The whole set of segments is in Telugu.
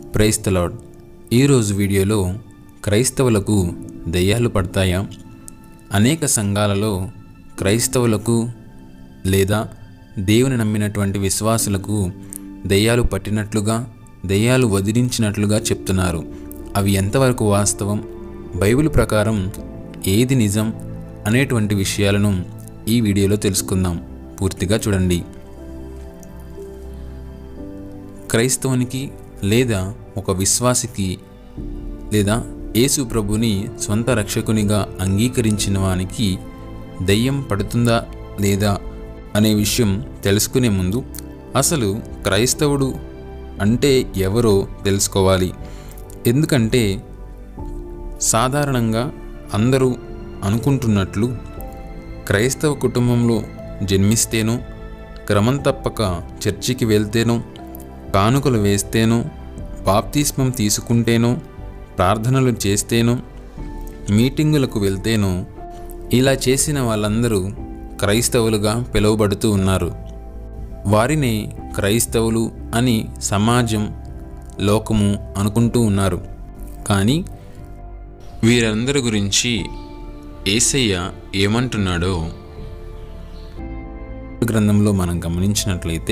క్రైస్తలాడ్ ఈరోజు వీడియోలో క్రైస్తవులకు దెయ్యాలు పడతాయా అనేక సంఘాలలో క్రైస్తవులకు లేదా దేవుని నమ్మినటువంటి విశ్వాసులకు దెయ్యాలు పట్టినట్లుగా దెయ్యాలు వదిలించినట్లుగా చెప్తున్నారు అవి ఎంతవరకు వాస్తవం బైబిల్ ప్రకారం ఏది నిజం అనేటువంటి విషయాలను ఈ వీడియోలో తెలుసుకుందాం పూర్తిగా చూడండి క్రైస్తవునికి లేదా ఒక విశ్వాసికి లేదా యేసు ప్రభుని సొంత రక్షకునిగా అంగీకరించిన వానికి దయ్యం పడుతుందా లేదా అనే విషయం తెలుసుకునే ముందు అసలు క్రైస్తవుడు అంటే ఎవరో తెలుసుకోవాలి ఎందుకంటే సాధారణంగా అందరూ అనుకుంటున్నట్లు క్రైస్తవ కుటుంబంలో జన్మిస్తేనో క్రమం తప్పక చర్చికి వెళ్తేనో కానుకలు వేస్తేనో బాప్తిస్మం తీసుకుంటేనో ప్రార్థనలు చేస్తేనో మీటింగులకు వెళ్తేనో ఇలా చేసిన వాళ్ళందరూ క్రైస్తవులుగా పిలువబడుతూ ఉన్నారు వారిని క్రైస్తవులు అని సమాజం లోకము అనుకుంటూ ఉన్నారు కానీ వీరందరి గురించి ఏసయ్య ఏమంటున్నాడో గ్రంథంలో మనం గమనించినట్లయితే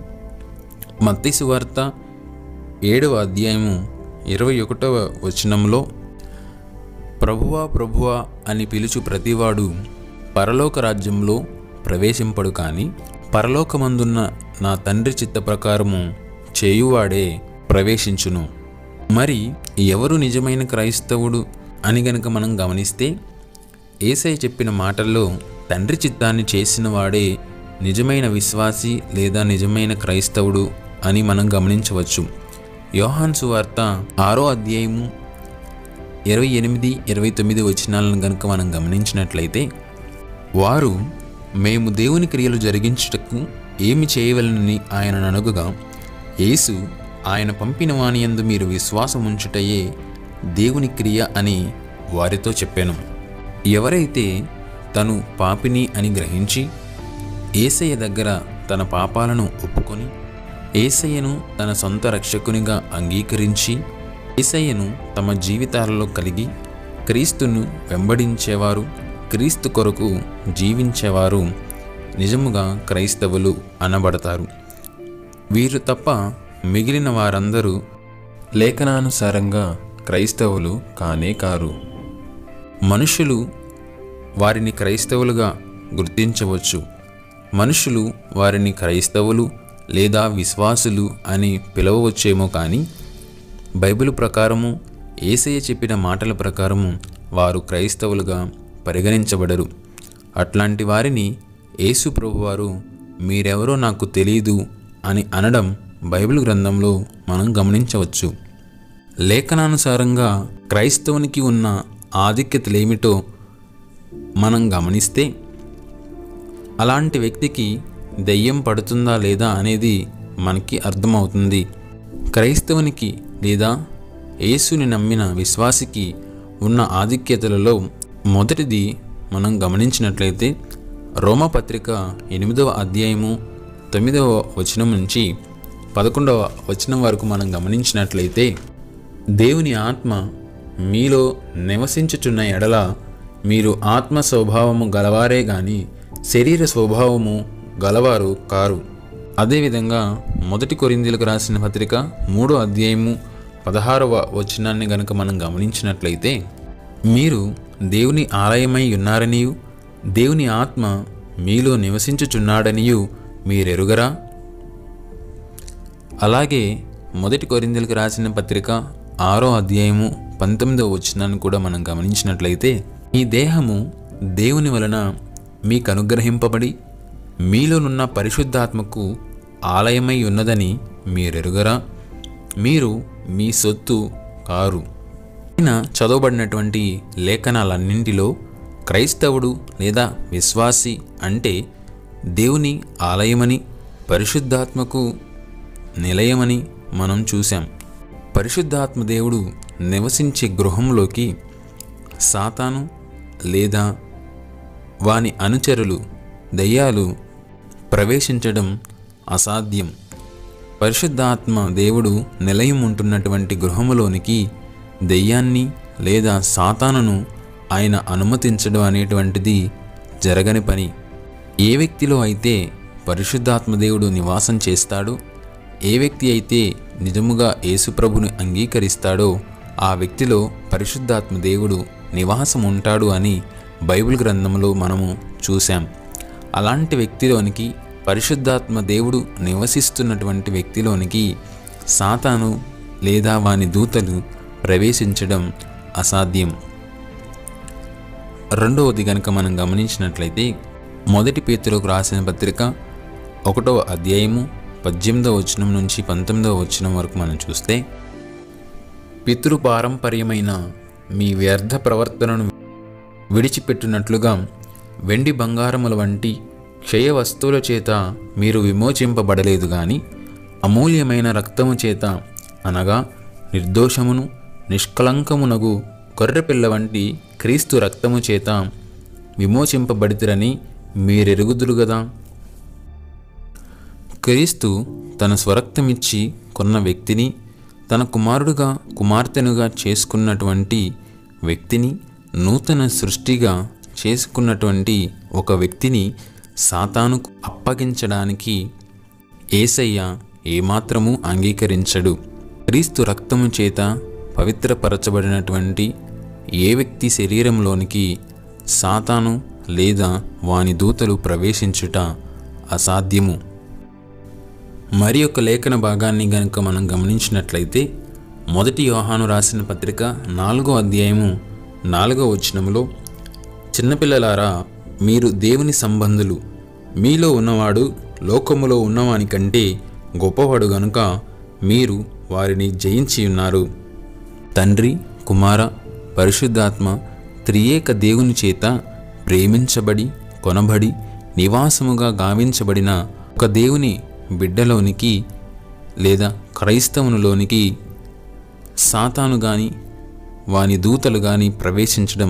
మత్తి సువార్త ఏడవ అధ్యాయము ఇరవై ఒకటవ వచనంలో ప్రభువా ప్రభువా అని పిలుచు ప్రతివాడు పరలోక రాజ్యంలో ప్రవేశింపడు కానీ పరలోకమందున్న నా తండ్రి చిత్త ప్రకారము చేయువాడే ప్రవేశించును మరి ఎవరు నిజమైన క్రైస్తవుడు అని గనక మనం గమనిస్తే ఏసై చెప్పిన మాటల్లో తండ్రి చిత్తాన్ని చేసిన వాడే నిజమైన విశ్వాసి లేదా నిజమైన క్రైస్తవుడు అని మనం గమనించవచ్చు యోహాన్ సువార్త ఆరో అధ్యాయము ఇరవై ఎనిమిది ఇరవై తొమ్మిది వచనాలను గనుక మనం గమనించినట్లయితే వారు మేము దేవుని క్రియలు జరిగించుటకు ఏమి చేయవలనని ఆయన ననుగుగా యేసు ఆయన పంపిన వానియందు మీరు విశ్వాసం ఉంచుటయే దేవుని క్రియ అని వారితో చెప్పాను ఎవరైతే తను పాపిని అని గ్రహించి ఏసయ్య దగ్గర తన పాపాలను ఒప్పుకొని ఏసయ్యను తన సొంత రక్షకునిగా అంగీకరించి ఏసయ్యను తమ జీవితాలలో కలిగి క్రీస్తును వెంబడించేవారు క్రీస్తు కొరకు జీవించేవారు నిజముగా క్రైస్తవులు అనబడతారు వీరు తప్ప మిగిలిన వారందరూ లేఖనానుసారంగా క్రైస్తవులు కానే కారు మనుషులు వారిని క్రైస్తవులుగా గుర్తించవచ్చు మనుషులు వారిని క్రైస్తవులు లేదా విశ్వాసులు అని పిలవవచ్చేమో కానీ బైబిల్ ప్రకారము ఏసయ్య చెప్పిన మాటల ప్రకారము వారు క్రైస్తవులుగా పరిగణించబడరు అట్లాంటి వారిని యేసు ప్రభువారు మీరెవరో నాకు తెలియదు అని అనడం బైబిల్ గ్రంథంలో మనం గమనించవచ్చు లేఖనానుసారంగా క్రైస్తవునికి ఉన్న ఆధిక్యతలేమిటో మనం గమనిస్తే అలాంటి వ్యక్తికి దెయ్యం పడుతుందా లేదా అనేది మనకి అర్థమవుతుంది క్రైస్తవునికి లేదా యేసుని నమ్మిన విశ్వాసికి ఉన్న ఆధిక్యతలలో మొదటిది మనం గమనించినట్లయితే రోమపత్రిక ఎనిమిదవ అధ్యాయము తొమ్మిదవ వచనం నుంచి పదకొండవ వచనం వరకు మనం గమనించినట్లయితే దేవుని ఆత్మ మీలో నివసించుచున్న ఎడల మీరు ఆత్మ స్వభావము గలవారే గాని శరీర స్వభావము గలవారు కారు అదేవిధంగా మొదటి కొరిందీలకు రాసిన పత్రిక మూడో అధ్యాయము పదహారవ వచనాన్ని గనుక మనం గమనించినట్లయితే మీరు దేవుని ఆలయమై ఉన్నారనియు దేవుని ఆత్మ మీలో నివసించుచున్నాడనియు మీరెరుగరా అలాగే మొదటి కొరిందీలకు రాసిన పత్రిక ఆరో అధ్యాయము పంతొమ్మిదవ వచనాన్ని కూడా మనం గమనించినట్లయితే ఈ దేహము దేవుని వలన మీకు అనుగ్రహింపబడి మీలోనున్న పరిశుద్ధాత్మకు ఆలయమై ఉన్నదని మీరెరుగరా మీరు మీ సొత్తు కారు పైన చదవబడినటువంటి లేఖనాలన్నింటిలో క్రైస్తవుడు లేదా విశ్వాసి అంటే దేవుని ఆలయమని పరిశుద్ధాత్మకు నిలయమని మనం చూసాం పరిశుద్ధాత్మ దేవుడు నివసించే గృహంలోకి సాతాను లేదా వాని అనుచరులు దయ్యాలు ప్రవేశించడం అసాధ్యం పరిశుద్ధాత్మ దేవుడు నిలయం ఉంటున్నటువంటి గృహములోనికి దెయ్యాన్ని లేదా సాతానును ఆయన అనుమతించడం అనేటువంటిది జరగని పని ఏ వ్యక్తిలో అయితే పరిశుద్ధాత్మ దేవుడు నివాసం చేస్తాడో ఏ వ్యక్తి అయితే నిజముగా యేసుప్రభుని అంగీకరిస్తాడో ఆ వ్యక్తిలో పరిశుద్ధాత్మ దేవుడు నివాసం ఉంటాడు అని బైబిల్ గ్రంథంలో మనము చూసాం అలాంటి వ్యక్తిలోనికి పరిశుద్ధాత్మ దేవుడు నివసిస్తున్నటువంటి వ్యక్తిలోనికి సాతాను లేదా వాని దూతలు ప్రవేశించడం అసాధ్యం రెండవది కనుక మనం గమనించినట్లయితే మొదటి పేతులకు రాసిన పత్రిక ఒకటవ అధ్యాయము పద్దెనిమిదవ వచనం నుంచి పంతొమ్మిదవ వచనం వరకు మనం చూస్తే పితృపారంపర్యమైన మీ వ్యర్థ ప్రవర్తనను విడిచిపెట్టినట్లుగా వెండి బంగారముల వంటి క్షయ వస్తువుల చేత మీరు విమోచింపబడలేదు గాని అమూల్యమైన రక్తము చేత అనగా నిర్దోషమును నిష్కలంకమునగు గొర్రెపిల్ల వంటి క్రీస్తు రక్తము చేత విమోచింపబడితిరని మీరెరుగుదురు గదా క్రీస్తు తన స్వరక్తమిచ్చి కొన్న వ్యక్తిని తన కుమారుడుగా కుమార్తెనుగా చేసుకున్నటువంటి వ్యక్తిని నూతన సృష్టిగా చేసుకున్నటువంటి ఒక వ్యక్తిని సాతానుకు అప్పగించడానికి ఏసయ్య ఏమాత్రము అంగీకరించడు క్రీస్తు రక్తము చేత పవిత్రపరచబడినటువంటి ఏ వ్యక్తి శరీరంలోనికి సాతాను లేదా వాని దూతలు ప్రవేశించుట అసాధ్యము మరి ఒక లేఖన భాగాన్ని గనుక మనం గమనించినట్లయితే మొదటి యోహాను రాసిన పత్రిక నాలుగో అధ్యాయము నాలుగో వచనములో చిన్నపిల్లలారా మీరు దేవుని సంబంధులు మీలో ఉన్నవాడు లోకములో ఉన్నవాని కంటే గొప్పవాడు గనుక మీరు వారిని జయించి ఉన్నారు తండ్రి కుమార పరిశుద్ధాత్మ త్రియేక దేవుని చేత ప్రేమించబడి కొనబడి నివాసముగా గావించబడిన ఒక దేవుని బిడ్డలోనికి లేదా క్రైస్తవునిలోనికి సాతాను గాని వాని దూతలు గాని ప్రవేశించడం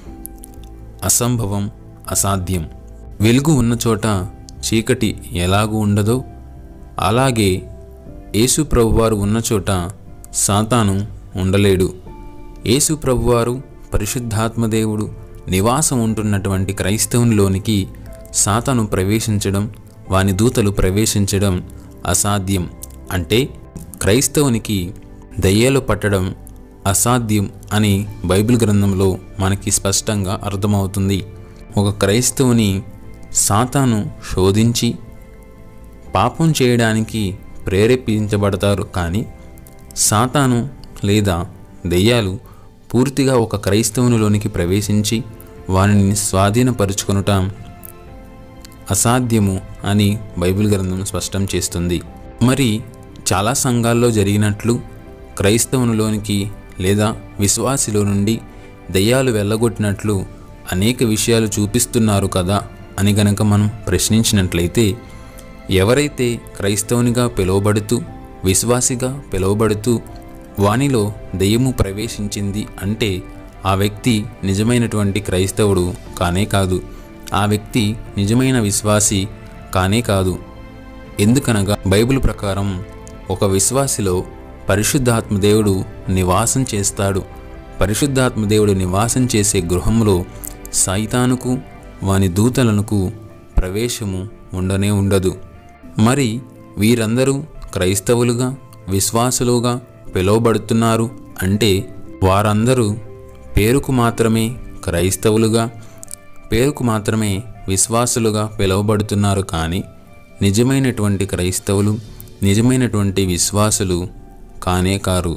అసంభవం అసాధ్యం వెలుగు ఉన్న చోట చీకటి ఎలాగూ ఉండదో అలాగే యేసు ప్రభువారు ఉన్న చోట సాతాను ఉండలేడు యేసు ప్రభువారు పరిశుద్ధాత్మదేవుడు నివాసం ఉంటున్నటువంటి క్రైస్తవునిలోనికి సాతాను ప్రవేశించడం వాని దూతలు ప్రవేశించడం అసాధ్యం అంటే క్రైస్తవునికి దయ్యాలు పట్టడం అసాధ్యం అని బైబిల్ గ్రంథంలో మనకి స్పష్టంగా అర్థమవుతుంది ఒక క్రైస్తవుని సాతాను శోధించి పాపం చేయడానికి ప్రేరేపించబడతారు కానీ సాతాను లేదా దెయ్యాలు పూర్తిగా ఒక క్రైస్తవునిలోనికి ప్రవేశించి వారిని స్వాధీనపరుచుకొనుట అసాధ్యము అని బైబిల్ గ్రంథం స్పష్టం చేస్తుంది మరి చాలా సంఘాల్లో జరిగినట్లు క్రైస్తవునిలోనికి లేదా విశ్వాసిలో నుండి దయ్యాలు వెళ్ళగొట్టినట్లు అనేక విషయాలు చూపిస్తున్నారు కదా అని గనక మనం ప్రశ్నించినట్లయితే ఎవరైతే క్రైస్తవునిగా పిలువబడుతూ విశ్వాసిగా పిలువబడుతూ వానిలో దెయ్యము ప్రవేశించింది అంటే ఆ వ్యక్తి నిజమైనటువంటి క్రైస్తవుడు కానే కాదు ఆ వ్యక్తి నిజమైన విశ్వాసి కానే కాదు ఎందుకనగా బైబిల్ ప్రకారం ఒక విశ్వాసిలో పరిశుద్ధాత్మ దేవుడు నివాసం చేస్తాడు పరిశుద్ధాత్మ దేవుడు నివాసం చేసే గృహంలో సైతానుకు వాని దూతలకు ప్రవేశము ఉండనే ఉండదు మరి వీరందరూ క్రైస్తవులుగా విశ్వాసులుగా పిలువబడుతున్నారు అంటే వారందరూ పేరుకు మాత్రమే క్రైస్తవులుగా పేరుకు మాత్రమే విశ్వాసులుగా పిలువబడుతున్నారు కానీ నిజమైనటువంటి క్రైస్తవులు నిజమైనటువంటి విశ్వాసులు కానే కారు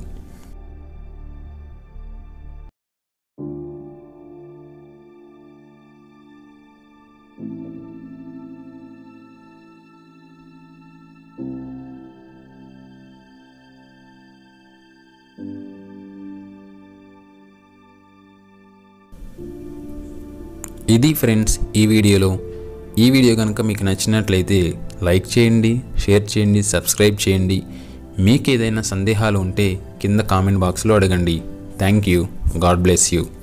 ఇది ఫ్రెండ్స్ ఈ వీడియోలో ఈ వీడియో కనుక మీకు నచ్చినట్లయితే లైక్ చేయండి షేర్ చేయండి సబ్స్క్రైబ్ చేయండి మీకు ఏదైనా సందేహాలు ఉంటే కింద కామెంట్ బాక్స్లో అడగండి thank you god bless you